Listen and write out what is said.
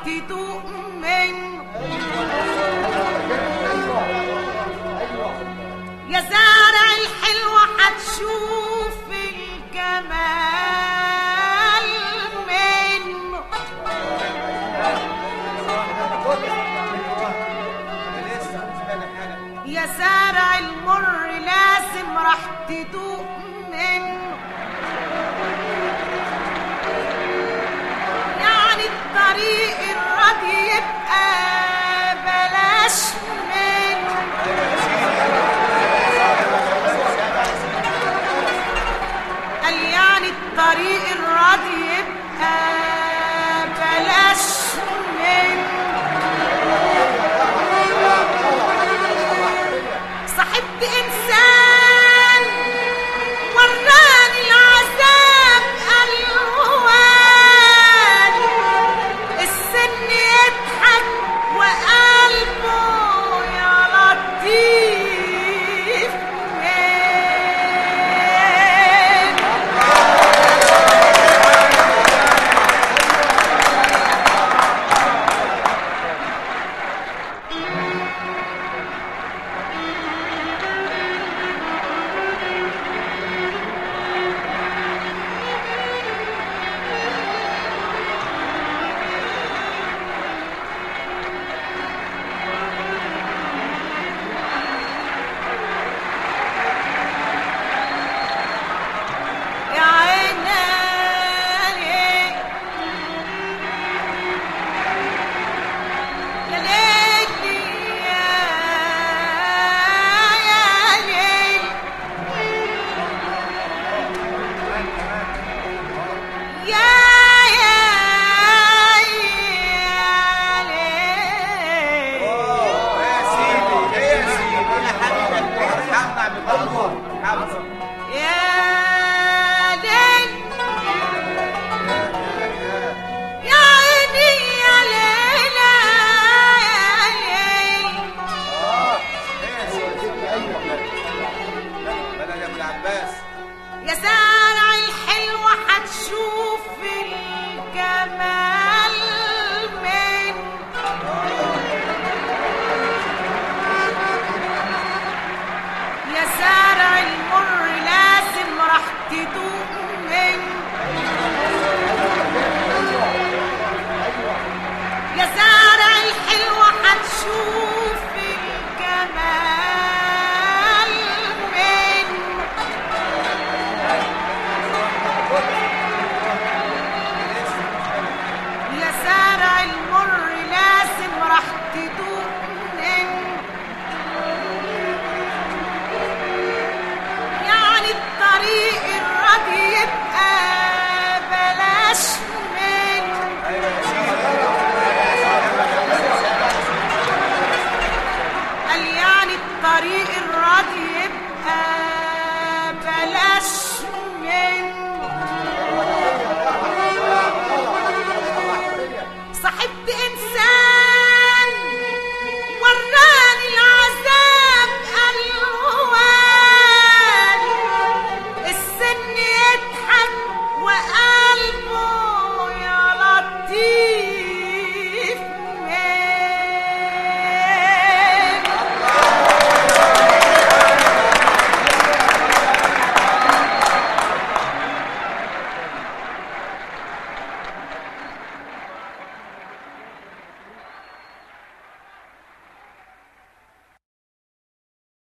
تدوق منه يا زارع الحلوة هتشوف الجمال منه يا زارع المر لازم راح تدوق منه يعني الطريق الراضي يبقى بلاش منه قال يعني الطريق الراضي يبقى بلاش منه صاحبت انسان وراني العذاب الوان السن يضحك وقلبه يا لطيف من يا عيني يا ليلي يا يا ليل يا يا يا ليل يا ليل يا عيني يا ليلى يا ليل يا زارع الحلوة هتشوف الجمال من يا زارع المر لازم راح تدوق من يا زارع الحلوة هتشوف الجمال من يا زارع المر لازم راح تدوق منه يعني الطريق الراضي يبقى بلاش